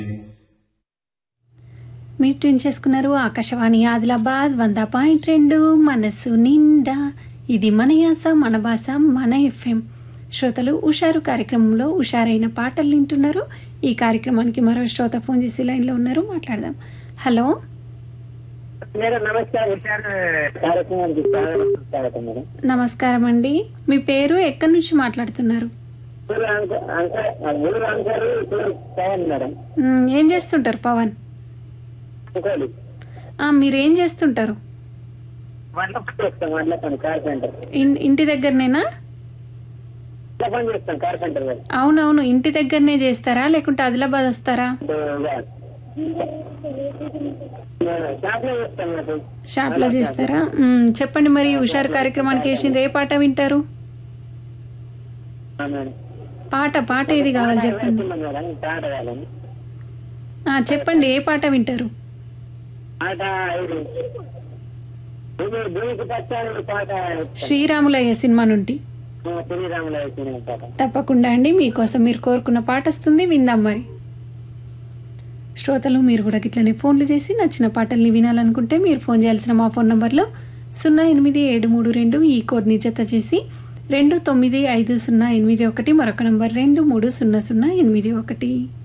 మీరు ట్యూన్ చేసుకున్నారు ఆకాశవాణి ఆదిలాబాద్ వంద పాయింట్ రెండు మనసు నిండా ఇది మన యాస మన భాష మన ఎఫ్ఎం శ్రోతలు ఉషారు కార్యక్రమంలో ఉషారైన పాటలు వింటున్నారు ఈ కార్యక్రమానికి మరో శ్రోత ఫోన్ చేసి లైన్లో ఉన్నారు మాట్లాడదాం హలో మేడం నమస్కారం విశాఖ కార్యక్రమానికి స్వాగతం స్వాగతం మేడం నమస్కారం అండి మీ పేరు ఎక్కడి నుంచి మాట్లాడుతున్నారు ఊరు అంక- అంక- ఊరు అంకరు ఊరు పవన్ మేడం మ్, ఏం చేస్తుంటారు పవన్ ఇంకోటి ఆ, మీరు ఏం చేస్తుంటారు వంట పని చేస్తాం వంటల పని కార్పెంటర్ ఇన్- ఇంటి దగ్గరనేనా వంటల పని చేస్తాం కార్పెంటర్ గారు అవునవును ఇంటి దగ్గరనే చేస్తారా లేకుంటే ఆదిలాబాద్ వస్తారా షాప్ లో చేస్తాం నాకు షాప్ లో చేస్తారా మ్, చెప్పండి మరి హుషారు కార్యక్రమానికి వేసిన ఏ పాట వింటారు ఆ మేడం పాట పాట ఏది కావాలి చెప్పండి వేస్తున్నాం మేడం పాట కావాలని ఆ, చెప్పండి ఏ పాట వింటారు పాట ఇది భూమి భూమికి పచ్చాలని పాట శ్రీరాములయ్య సినిమా నుండి శ్రీరాములు వేసిన పాట తప్పకుండా అండి మీకోసం మీరు కోరుకున్న పాట వస్తుంది విందాం మరి శ్రోతలు మీరు కూడా ఇట్లనే ఫోన్లు చేసి నచ్చిన పాటల్ని వినాలనుకుంటే మీరు ఫోన్ చేయాల్సిన మా ఫోన్ నంబర్లో సున్నా ఎనిమిది ఏడు మూడు రెండు ఈ కోడ్ని జత చేసి రెండు తొమ్మిది ఐదు సున్నా ఎనిమిది ఒకటి మరొక నంబర్ రెండు మూడు సున్నా సున్నా ఎనిమిది ఒకటి